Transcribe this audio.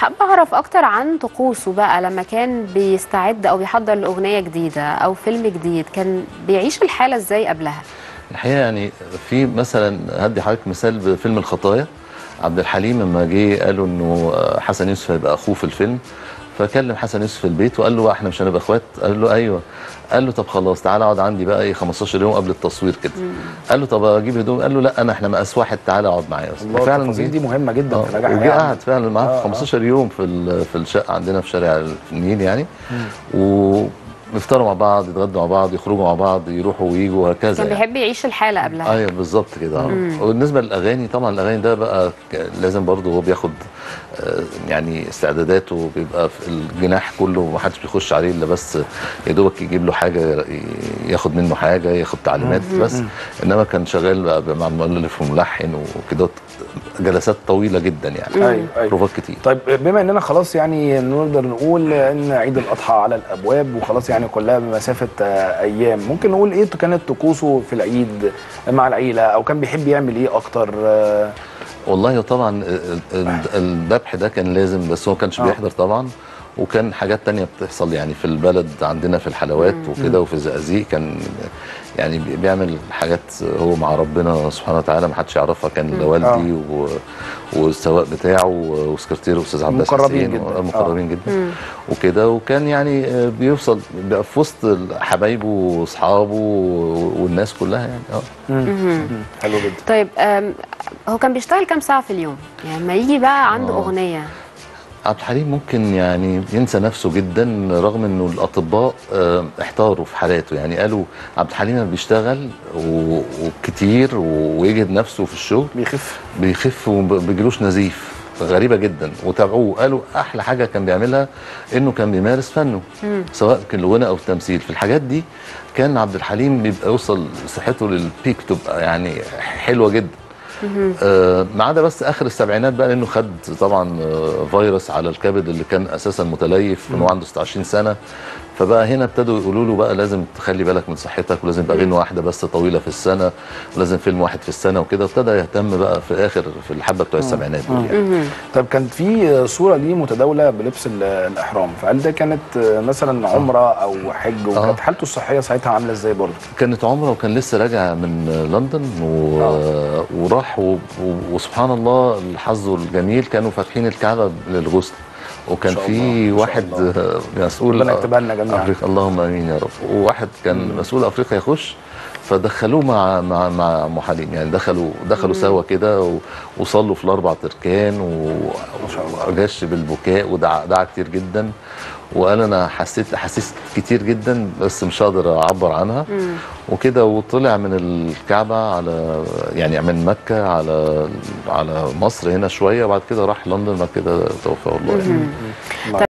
حابة أعرف أكتر عن طقوسه بقى لما كان بيستعد أو بيحضر لأغنية جديدة أو فيلم جديد كان بيعيش الحالة إزاي قبلها؟ الحقيقه يعني في مثلا هدي حضرتك مثال بفيلم الخطايا عبد الحليم لما جه قالوا انه حسن يوسف هيبقى اخوه في الفيلم فكلم حسن يوسف في البيت وقال له احنا مش هنبقى اخوات قال له ايوه قال له طب خلاص تعالى اقعد عندي بقى ايه 15 يوم قبل التصوير كده قال له طب اجيب هدوم قال له لا انا احنا مقاس واحد تعالى اقعد معايا الله التفاصيل دي مهمه جدا في نجاح وجه يعني. قعد فعلا معاه آه، في 15 يوم في ال- في الشقه عندنا في شارع النيل يعني ويفطروا مع بعض يتغدوا مع بعض يخرجوا مع بعض يروحوا ويجوا وهكذا كان يعني. بيحب يعيش الحالة قبلها ايوه بالظبط كده آه. وبالنسبه للاغاني طبعا الاغاني ده بقى ك- لازم برضه هو بياخد آه، يعني استعداداته بيبقى في الجناح كله ما حدش بيخش عليه الا بس يا دوبك يجيب له حاجه ي- ياخد منه حاجه ياخد تعليمات بس انما كان شغال بقى مع المؤلف وملحن وكده جلسات طويله جدا يعني ايوه ايوه بروفات كتير طيب بما اننا خلاص يعني نقدر نقول ان عيد الاضحى على الابواب وخلاص يعني كلها بمسافه آه، ايام ممكن نقول ايه كانت طقوسه في العيد مع العيله او كان بيحب يعمل ايه اكتر آه، والله طبعا ال- ال- الذبح ده كان لازم بس هو كانش آه. بيحضر طبعا وكان حاجات تانية بتحصل يعني في البلد عندنا في الحلوات وكده وفي الزقازيق كان يعني بي- بيعمل حاجات هو مع ربنا سبحانه وتعالى ما حدش يعرفها كان لوالدي و- والسواق بتاعه وسكرتيره الاستاذ عبد العزيز مقربين حسين جدا. مقربين جدا وكده وكان يعني آه، بيوصل بيبقى في وسط حبايبه واصحابه والناس كلها يعني اه حلو جدا طيب آم، هو كان بيشتغل كام ساعة في اليوم؟ يعني لما يجي بقى عنده آه. أغنية عبد الحليم ممكن يعني ينسى نفسه جدا رغم انه الاطباء آه، احتاروا في حالاته يعني قالوا عبد الحليم لما بيشتغل و- وكتير ويجهد نفسه في الشغل بيخف بيخف وما بيجيلوش نزيف غريبه جدا وتابعوه قالوا احلى حاجه كان بيعملها انه كان بيمارس فنه سواء كان الغنى او التمثيل في الحاجات دي كان عبد الحليم بيبقى يوصل صحته للبيك تبقى يعني حلوه جدا آه، ما عدا بس اخر السبعينات بقى لانه خد طبعا آه، فيروس على الكبد اللي كان اساسا متليف من هو عنده 26 سنه فبقى هنا ابتدوا يقولوا له بقى لازم تخلي بالك من صحتك ولازم يبقى غنوه واحده بس طويله في السنه ولازم فيلم واحد في السنه وكده ابتدى يهتم بقى في اخر في الحبه بتوع السبعينات دول يعني. طب كان في صوره ليه متداوله بلبس ال- الاحرام فهل ده كانت آه، مثلا عمره او حج وكانت حالته الصحيه ساعتها عامله ازاي برضه كانت عمره وكان لسه راجع من لندن و... وراح و... و... وسبحان الله الحظ الجميل كانوا فاتحين الكعبه للغسل وكان ما شاء في الله، ما شاء واحد الله. مسؤول ربنا يكتبها لنا جميعاً. أفريقيا اللهم امين يا رب وواحد كان مسؤول افريقيا يخش فدخلوه مع مع مع ام حليم يعني دخلوا دخلوا سوا كده و- وصلوا في الاربع تركان و- وجش بالبكاء ودعا دعا كتير جدا وقال انا حسيت احاسيس كتير جدا بس مش هقدر اعبر عنها وكده وطلع من الكعبه على يعني من مكه على على مصر هنا شويه وبعد كده راح لندن بعد كده توفى الله يعني.